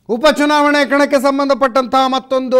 ಉಪಚುನಾವಣೆ ಕಣಕ್ಕೆ ಸಂಬಂಧಪಟ್ಟಂತಹ ಮತ್ತೊಂದು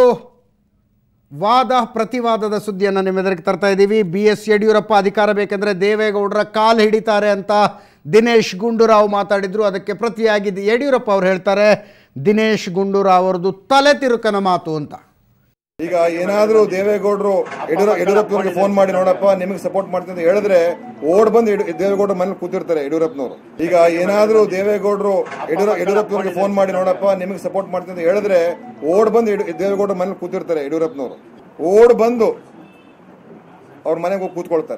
ವಾದ ಪ್ರತಿವಾದದ ಸುದ್ದಿಯನ್ನು ನಿಮ್ಮೆದುರಿಗೆ ತರ್ತಾ ಇದ್ದೀವಿ ಬಿ ಎಸ್ ಯಡಿಯೂರಪ್ಪ ಅಧಿಕಾರ ಬೇಕೆಂದರೆ ದೇವೇಗೌಡರ ಕಾಲು ಹಿಡಿತಾರೆ ಅಂತ ದಿನೇಶ್ ಗುಂಡೂರಾವ್ ಮಾತಾಡಿದ್ರು ಅದಕ್ಕೆ ಪ್ರತಿಯಾಗಿ ದಿ- ಯಡಿಯೂರಪ್ಪ ಅವರು ಹೇಳ್ತಾರೆ ದಿನೇಶ್ ಗುಂಡೂರಾವ್ ಅವರದು ತಲೆ ತಿರುಕನ ಮಾತು ಅಂತ ಈಗ ಏನಾದ್ರೂ ದೇವೇಗೌಡರು ಯಡಿಯೂರ ಯಡಿಯೂರಪ್ಪನವ್ರಿಗೆ ಫೋನ್ ಮಾಡಿ ನೋಡಪ್ಪ ನಿಮಗೆ ಸಪೋರ್ಟ್ ಮಾಡ್ತೀನಿ ಅಂತ ಹೇಳಿದ್ರೆ ಓಡ್ ಬಂದು ಯಡಿ- ದೇವೇಗೌಡರ ಮನೇಲಿ ಕೂತಿರ್ತಾರೆ ಯಡಿಯೂರಪ್ಪನವರು ಈಗ ಏನಾದ್ರೂ ದೇವೇಗೌಡರು ಯಡಿಯೂರ ಯಡಿಯೂರಪ್ಪನವ್ರಿಗೆ ಫೋನ್ ಮಾಡಿ ನೋಡಪ್ಪ ನಿಮಗೆ ಸಪೋರ್ಟ್ ಮಾಡ್ತೀನಿ ಅಂತ ಹೇಳಿದ್ರೆ ಓಡ್ ಬಂದು ಯಡಿ- ದೇವೇಗೌಡರ ಮನೇಲಿ ಕೂತಿರ್ತಾರೆ ಯಡಿಯೂರಪ್ಪನವರು ಓಡ್ ಬಂದು ಅವ್ರ ಮನೆಗೆ ಹೋಗಿ ಕೂತ್ಕೊಳ್ತಾರೆ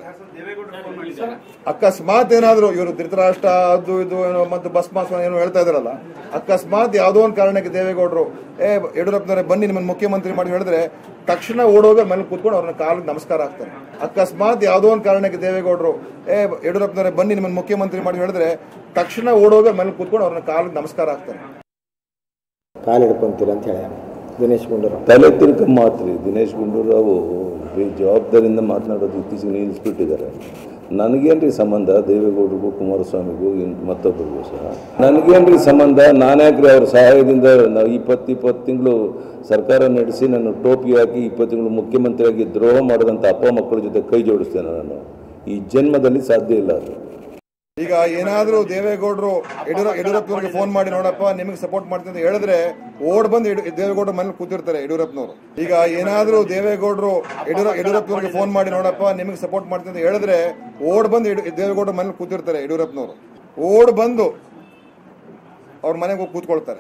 ಅಕಸ್ಮಾತ್ ಏನಾದ್ರು ಇವರು ಧೃತರಾಷ್ಟ್ರ ಅದು ಇದು ಏನೋ ಮತ್ತು ಬಸ್ ಮಾಸ್ ಏನೋ ಹೇಳ್ತಾ ಇದಾರಲ್ಲ ಅಕಸ್ಮಾತ್ ಯಾವುದೋ ಒಂದು ಕಾರಣಕ್ಕೆ ದೇವೇಗೌಡರು ಏ ಯಡಿಯೂರಪ್ಪನವರೇ ಬನ್ನಿ ನಿಮ್ಮನ್ನು ಮುಖ್ಯಮಂತ್ರಿ ಮಾಡಿ ಹೇಳಿದ್ರೆ ತಕ್ಷಣ ಓಡೋಗ ಮೇಲೆ ಕೂತ್ಕೊಂಡು ಅವ್ರನ್ನ ಕಾಲಿಗೆ ನಮಸ್ಕಾರ ಆಗ್ತಾರೆ ಅಕಸ್ಮಾತ್ ಯಾವುದೋ ಒಂದು ಕಾರಣಕ್ಕೆ ದೇವೇಗೌಡರು ಏ ಯಡಿಯೂರಪ್ಪನವರೇ ಬನ್ನಿ ನಿಮ್ಮನ್ನು ಮುಖ್ಯಮಂತ್ರಿ ಮಾಡಿ ಹೇಳಿದ್ರೆ ತಕ್ಷಣ ಓಡೋಗ ಮೇಲೆ ಕೂತ್ಕೊಂಡು ಅವ್ರನ್ನ ಕಾಲಿಗೆ ನಮಸ್ಕಾರ ಆಗ್ತಾರೆ ಕಾಲು ಹಿಡ್ಕೊಂತೀರ ಅಂತ ಹೇಳಿ ದಿನೇಶ್ ಗುಂಡೂರಾವ್ ತಲೆ ತಿರುಕ ಮಾತ್ರಿ ದಿನೇಶ್ ಗುಂಡೂರಾವು ಬೇ- ಜವಾಬ್ದಾರಿಯಿಂದ ಮಾತನಾಡೋದು ಇತ್ತೀಚೆಗೆ ನಿಲ್ಲಿಸ್ಬಿಟ್ಟಿದ್ದಾರೆ ನನಗೇನ್ರಿ ಸಂಬಂಧ ದೇವೇಗೌಡರಿಗೂ ಕುಮಾರಸ್ವಾಮಿಗೂ ಇನ್ ಮತ್ತೊಬ್ಬರಿಗೂ ಸಹ ನನಗೇನ್ರಿ ಸಂಬಂಧ ನಾನ್ಯಾಕ್ರಿ ಅವ್ರ ಸಹಾಯದಿಂದ ನಾವು ಇಪ್ಪತ್ತು ಇಪ್ಪತ್ತು ತಿಂಗಳು ಸರ್ಕಾರ ನಡೆಸಿ ನಾನು ಟೋಪಿ ಹಾಕಿ ಇಪ್ಪತ್ತು ತಿಂಗಳು ಮುಖ್ಯಮಂತ್ರಿಯಾಗಿ ದ್ರೋಹ ಮಾಡಿದಂಥ ಅಪ್ಪ ಮಕ್ಕಳ ಜೊತೆ ಕೈ ಜೋಡಿಸ್ತೇನೆ ನಾನು ಈ ಜನ್ಮದಲ್ಲಿ ಸಾಧ್ಯ ಇಲ್ಲ ಅದು ಈಗ ಏನಾದ್ರೂ ದೇವೇಗೌಡರು ಯಡಿಯೂರ ಯಡಿಯೂರಪ್ಪನವ್ರಿಗೆ ಫೋನ್ ಮಾಡಿ ನೋಡಪ್ಪ ನಿಮಗೆ ಸಪೋರ್ಟ್ ಮಾಡ್ತೀನಿ ಅಂತ ಹೇಳಿದ್ರೆ ಓಡ್ ಬಂದು ಯಡಿ- ದೇವೇಗೌಡರ ಮನೇಲಿ ಕೂತಿರ್ತಾರೆ ಯಡಿಯೂರಪ್ಪನವರು ಈಗ ಏನಾದ್ರೂ ದೇವೇಗೌಡರು ಯಡಿಯೂರ ಯಡಿಯೂರಪ್ಪನವ್ರಿಗೆ ಫೋನ್ ಮಾಡಿ ನೋಡಪ್ಪ ನಿಮಗೆ ಸಪೋರ್ಟ್ ಮಾಡ್ತೀನಿ ಅಂತ ಹೇಳಿದ್ರೆ ಓಡ್ ಬಂದು ಯಡಿ- ದೇವೇಗೌಡರ ಮನೇಲಿ ಕೂತಿರ್ತಾರೆ ಯಡಿಯೂರಪ್ಪನವರು ಓಡ್ ಬಂದು ಅವ್ರ ಮನೆಗೆ ಹೋಗಿ ಕೂತ್ಕೊಳ್ತಾರೆ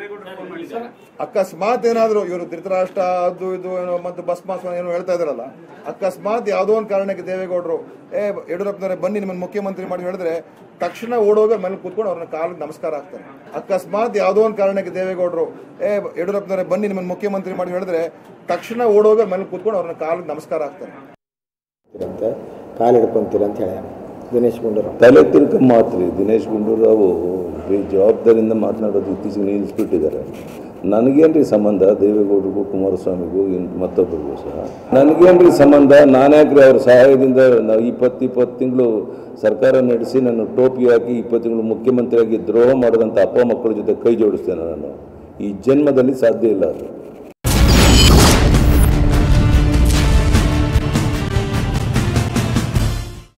ಅಕಸ್ಮಾತ್ ಏನಾದ್ರು ಇವರು ಧೃತರಾಷ್ಟ್ರ ಅದು ಇದು ಏನೋ ಮತ್ತು ಬಸ್ ಮಾಸ್ ಏನೋ ಹೇಳ್ತಾ ಇದಾರಲ್ಲ ಅಕಸ್ಮಾತ್ ಯಾವುದೋ ಒಂದು ಕಾರಣಕ್ಕೆ ದೇವೇಗೌಡರು ಏ ಯಡಿಯೂರಪ್ಪನವರೇ ಬನ್ನಿ ನಿಮ್ಮನ್ನು ಮುಖ್ಯಮಂತ್ರಿ ಮಾಡಿ ಹೇಳಿದ್ರೆ ತಕ್ಷಣ ಓಡೋಗ ಮೇಲೆ ಕೂತ್ಕೊಂಡು ಅವ್ರನ್ನ ಕಾಲಿಗೆ ನಮಸ್ಕಾರ ಆಗ್ತಾರೆ ಅಕಸ್ಮಾತ್ ಯಾವುದೋ ಒಂದು ಕಾರಣಕ್ಕೆ ದೇವೇಗೌಡರು ಏ ಯಡಿಯೂರಪ್ಪನವರೇ ಬನ್ನಿ ನಿಮ್ಮನ್ನು ಮುಖ್ಯಮಂತ್ರಿ ಮಾಡಿ ಹೇಳಿದ್ರೆ ತಕ್ಷಣ ಓಡೋಗ ಮೇಲೆ ಕೂತ್ಕೊಂಡು ಅವ್ರನ್ನ ಕಾಲಿಗೆ ನಮಸ್ಕಾರ ಆಗ್ತಾರೆ ಅಂತ ಕಾಲು ಹಿಡ್ಕೊಂತೀರ ಅಂತ ಹೇಳಿ ದಿನೇಶ್ ಗುಂಡೂರಾವ್ ತಲೆ ತಿರುಕ ಮಾತ್ರಿ ದಿನೇಶ್ ಗುಂಡೂರಾವು ಬೇ- ಜವಾಬ್ದಾರಿಯಿಂದ ಮಾತನಾಡೋದು ಇತ್ತೀಚೆಗೆ ನಿಲ್ಲಿಸ್ಬಿಟ್ಟಿದ್ದಾರೆ ನನಗೇನ್ರಿ ಸಂಬಂಧ ದೇವೇಗೌಡರಿಗೂ ಕುಮಾರಸ್ವಾಮಿಗೂ ಇನ್ ಮತ್ತೊಬ್ಬರಿಗೂ ಸಹ ನನಗೇನ್ರಿ ಸಂಬಂಧ ನಾನ್ಯಾಕ್ರಿ ಅವ್ರ ಸಹಾಯದಿಂದ ನಾವು ಇಪ್ಪತ್ತು ಇಪ್ಪತ್ತು ತಿಂಗಳು ಸರ್ಕಾರ ನಡೆಸಿ ನಾನು ಟೋಪಿ ಹಾಕಿ ಇಪ್ಪತ್ತು ತಿಂಗಳು ಮುಖ್ಯಮಂತ್ರಿಯಾಗಿ ದ್ರೋಹ ಮಾಡಿದಂಥ ಅಪ್ಪ ಮಕ್ಕಳ ಜೊತೆ ಕೈ ಜೋಡಿಸ್ತೇನೆ ನಾನು ಈ ಜನ್ಮದಲ್ಲಿ ಸಾಧ್ಯ ಇಲ್ಲ ಅದು